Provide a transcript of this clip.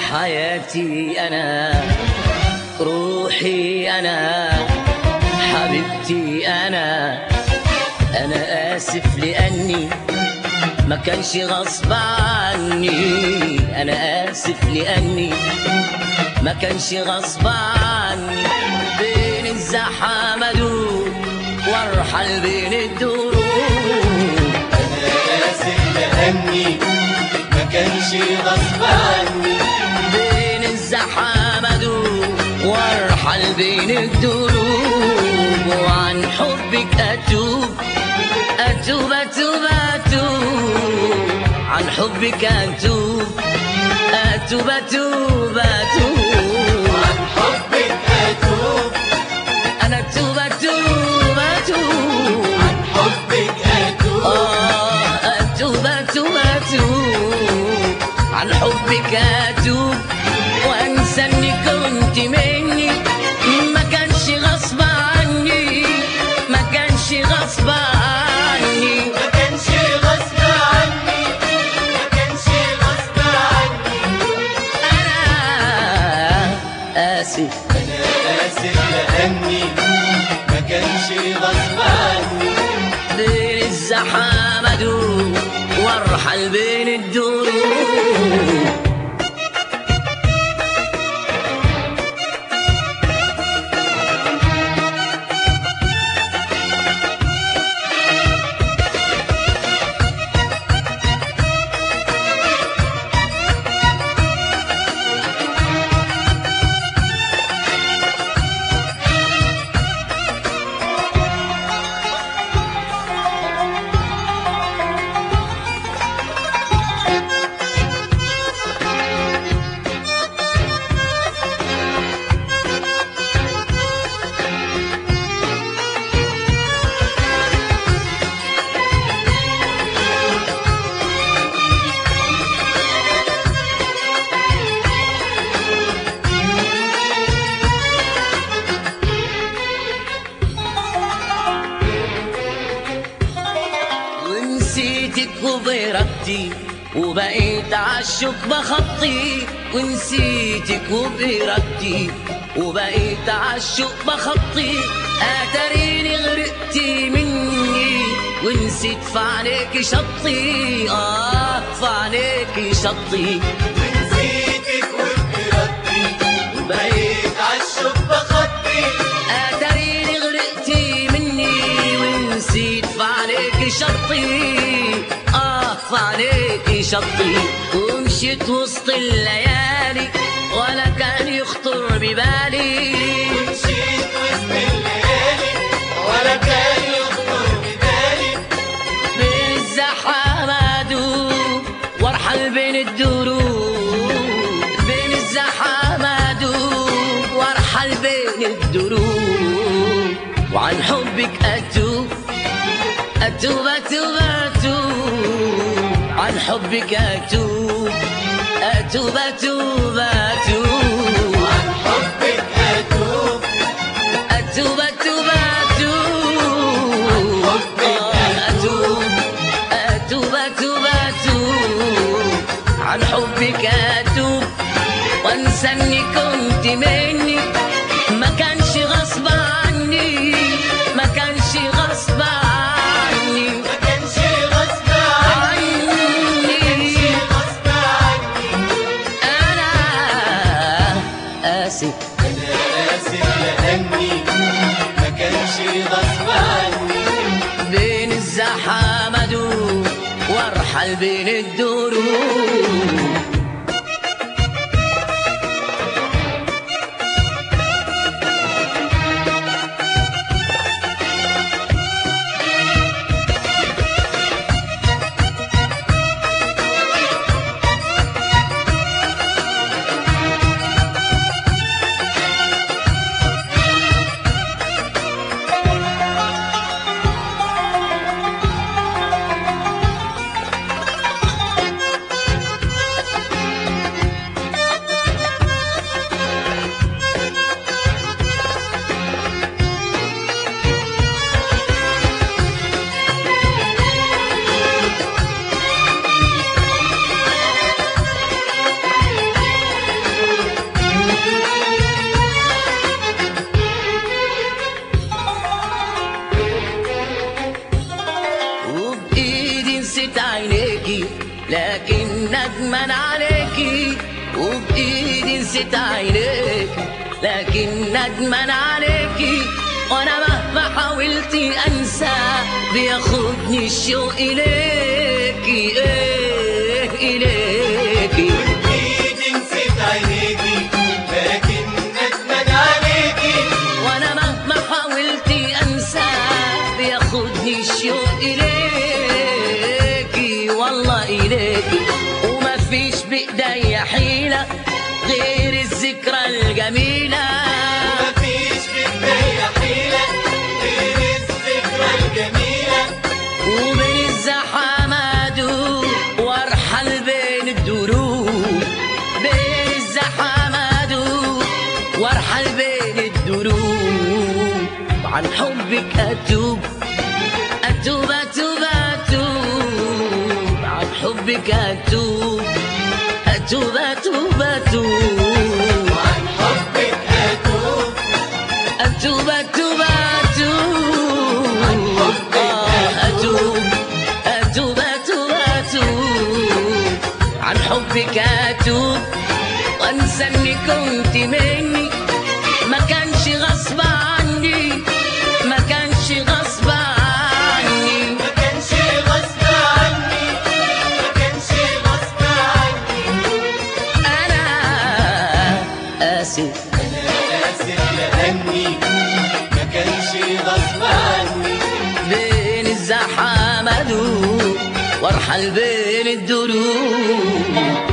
حياتي أنا روحي أنا حبيبتي أنا أنا آسف لأني ما كانش غصب عني أنا آسف لأني ما كانش غصب عني بين الزحام أدوب وارحل بين الدروب أنا آسف لأني ما كانش غصب عني بين الزحام أدوب وارحل بين الدروب وعن حبك أتوب أتوب أتوب أتوب عن حبك أتوب أتوب أتوب أتوب عن حبك أتوب أنا أتوب أتوب أتوب عن حبك أتوب آه أتوب أتوب أتوب عن حبك أتوب وأنسى إني كنت مني ما كانش غصب عني ما كانش غصب عني ما كانش غصب عني ما كانش غصب عني أنا آسف أنا آسف لأني ما كانش غصب عني بين الزحام أدوب وارحل بين الدروب ونسيتك وبإرادتي وبقيت عالشوك بخطي ونسيتك وبإرادتي وبقيت عالشوك بخطي اتريني غرقتي مني ونسيت في عليك شطي اه في عليك شطي ونسيتك وبإرادتي وبقيت عالشوق بخطي اتريني غرقتي مني ونسيت في عليك شطي اه في عليك شطي ومشيت وسط الليالي ولا كان يخطر ببالي مشيت وسط الليالي ولا كان يخطر ببالي بين الزحام ادوب وارحل بين الدروب بين الزحام ادوب وارحل بين الدروب وعن حبك اتوب اتوب اتوب اتوب عن حبك اتوب اتوب اتوب اتوب عن حبك أتوب أتوب أتوب أتوب أتوب أتوب أتوب أتوب عن حبك أتوب وأنسى إني كنت مني ما كانش غصب عني ما كانش غصب عني ما كانش غصب عني عني غصب عني أنا آسف أنا آسف لأني ما كانش غصب عني بين الزحام أدوب وارحل بين الدروب ندمان عليكي وبإيدي نسيت عينيك لكن ندمان عليكي وانا مهما حاولت انسى بياخدني الشوق اليكي ايه اليكي ايدي نسيت عينيكي لكن ندمان عليكي وانا مهما حاولت انسى بياخدني الشوق اليكي والله اليكي وما فيش بايديا حيله غير الذكرى الجميله مفيش بداية حيلة غير الذكرى الجميلة وبين الزحمة ادوب وارحل بين الدروب بين الزحمة ادوب وارحل بين الدروب عن حبك اتوب اتوب اتوب اتوب عن حبك اتوب اتوب اتوب اتوب وعن حبك أتوب أتوب أتوب أتوب آه، أتوب أتوب أتوب أتوب عن حبك أتوب وأنسى إني كنت مني ما كانش غصب عني ما كانش غصب عني ما كانش غصب عني ما كانش غصب عني أنا آسف آسف لأني ما كانش غصب عني بين الزحمة دوب وارحل بين الدروب